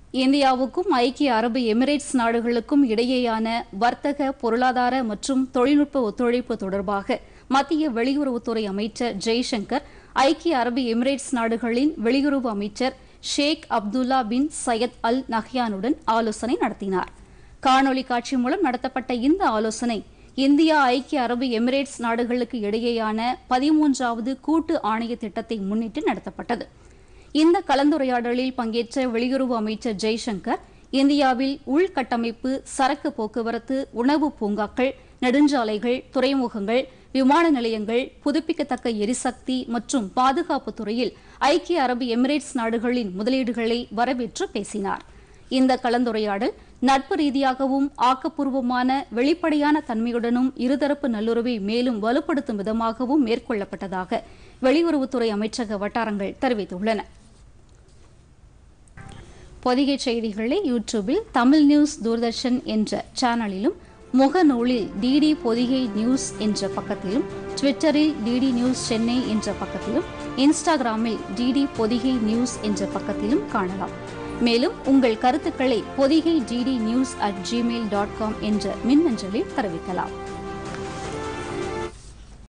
இந்தியாவுக்கும் ஐக்கிய அரபு எமிரேட்ஸ் நாடுகளுக்கும் இடையேயான வர்த்தக பொருளாதார மற்றும் தொழில்நுட்ப ஒத்துழைப்பு தொடர்பாக மத்திய வெளியுறவுத்துறை அமைச்சர் ஜெய்சங்கர் ஐக்கிய அரபு எமிரேட்ஸ் நாடுகளின் வெளியுறவு அமைச்சர் ஷேக் அப்துல்லா பின் சையத் அல் நஹ்யானுடன் ஆலோசனை நடத்தினார் காணொலி காட்சி மூலம் நடத்தப்பட்ட இந்த ஆலோசனை இந்தியா ஐக்கிய அரபு எமிரேட்ஸ் நாடுகளுக்கு இடையேயான பதிமூன்றாவது கூட்டு ஆணைய திட்டத்தை முன்னிட்டு நடத்தப்பட்டது இந்த கலந்துரையாடலில் பங்கேற்ற வெளியுறவு அமைச்சர் ஜெய்சங்கர் இந்தியாவில் உள்கட்டமைப்பு சரக்கு போக்குவரத்து உணவு பூங்காக்கள் நெடுஞ்சாலைகள் துறைமுகங்கள் விமான நிலையங்கள் புதுப்பிக்கத்தக்க எரிசக்தி மற்றும் பாதுகாப்பு துறையில் ஐக்கிய அரபு எமிரேட்ஸ் நாடுகளின் முதலீடுகளை வரவேற்று பேசினார் இந்த கலந்துரையாடல் நட்பு ரீதியாகவும் ஆக்கப்பூர்வமான வெளிப்படையான தன்மையுடனும் இருதரப்பு நல்லுறவை மேலும் வலுப்படுத்தும் விதமாகவும் மேற்கொள்ளப்பட்டதாக வெளியுறவுத்துறை அமைச்சக வட்டாரங்கள் தெரிவித்துள்ளன பொதிகை செய்திகளை யூடியூபில் தமிழ் நியூஸ் தூர்தர்ஷன் என்ற சேனலிலும் முகநூலில் டிடி பொதிகை நியூஸ் என்ற பக்கத்திலும் ட்விட்டரில் டிடி நியூஸ் சென்னை என்ற பக்கத்திலும் இன்ஸ்டாகிராமில் டிடி பொதிகை நியூஸ் என்ற பக்கத்திலும் காணலாம் மேலும் உங்கள் கருத்துக்களை Podhigai DD news at Gmail dot com என்ற மின்னஞ்சலில் தெரிவிக்கலாம்